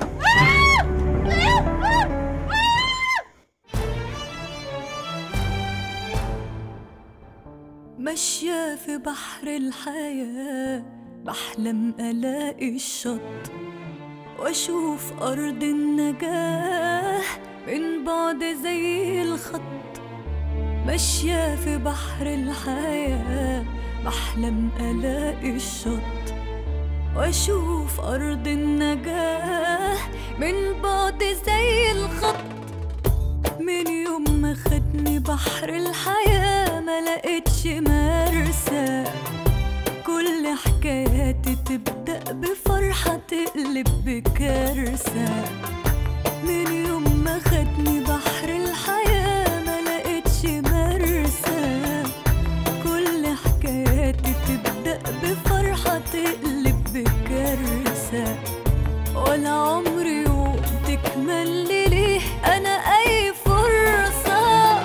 ماشية في بحر الحياة بحلم ألاقي الشط وأشوف أرض النجاة من بعد زي الخط ماشية في بحر الحياة بحلم ألاقي الشط وأشوف أرض النجاة من بعد زي الخط من يوم ما خدني بحر الحياة ما لقيتش مرسى كل حكاياتي تبدأ بفرحة تقلب بكارثة من يوم ما خدني بحر الحياة ما لقيتش مرسى كل حكاياتي تبدأ بفرحة تقلب بكارثة ولا عمري يوم تكمل لي ليه أنا أي فرصة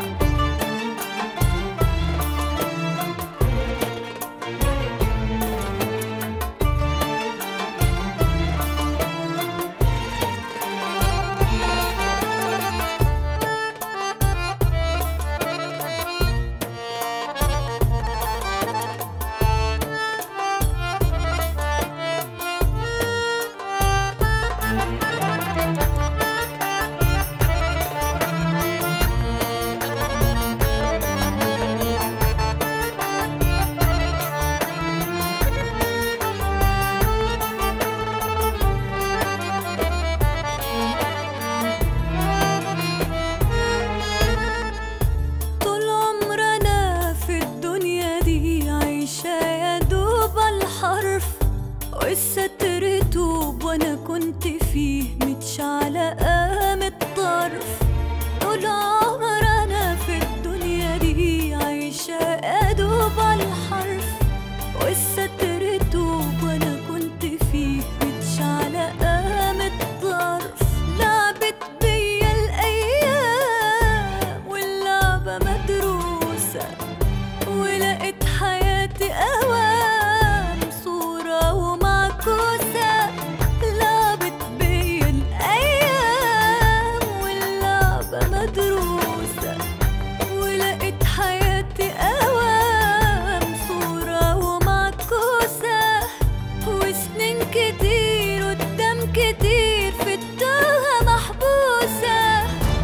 طول عمرنا في الدنيا دي عايشة يا دوب الحرف والستر توب وانا كنت فيه متشعلقة من الطرف طول عمرنا في الدنيا دي عايشة يا دوب الحرف والستر توب وانا كنت فيه متشعلقة من الطرف لعبت بيا الايام واللعبة مدروسة ولقيت حياتي اوام صورة ومعكوسة لعبت بيا الايام واللعبة مدروسة ولقيت حياتي اوام صورة ومعكوسة وسنين كتير قدام كتير في التوهة محبوسة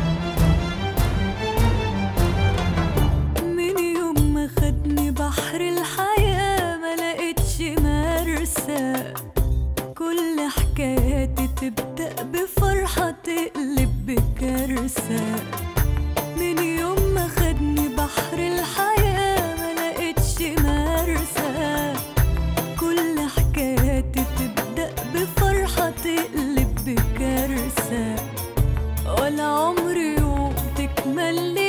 من يوم ما خدني بحر الحياة ما لقيتش مرسى كل حكاياتي تبدأ بفرحة تقلب بكارثة من يوم ما خدني بحر الحياة ما لقيتش مرسى كل حكاياتي تبدأ بفرحة تقلب بكارثة ولا عمري يوم تكمل لي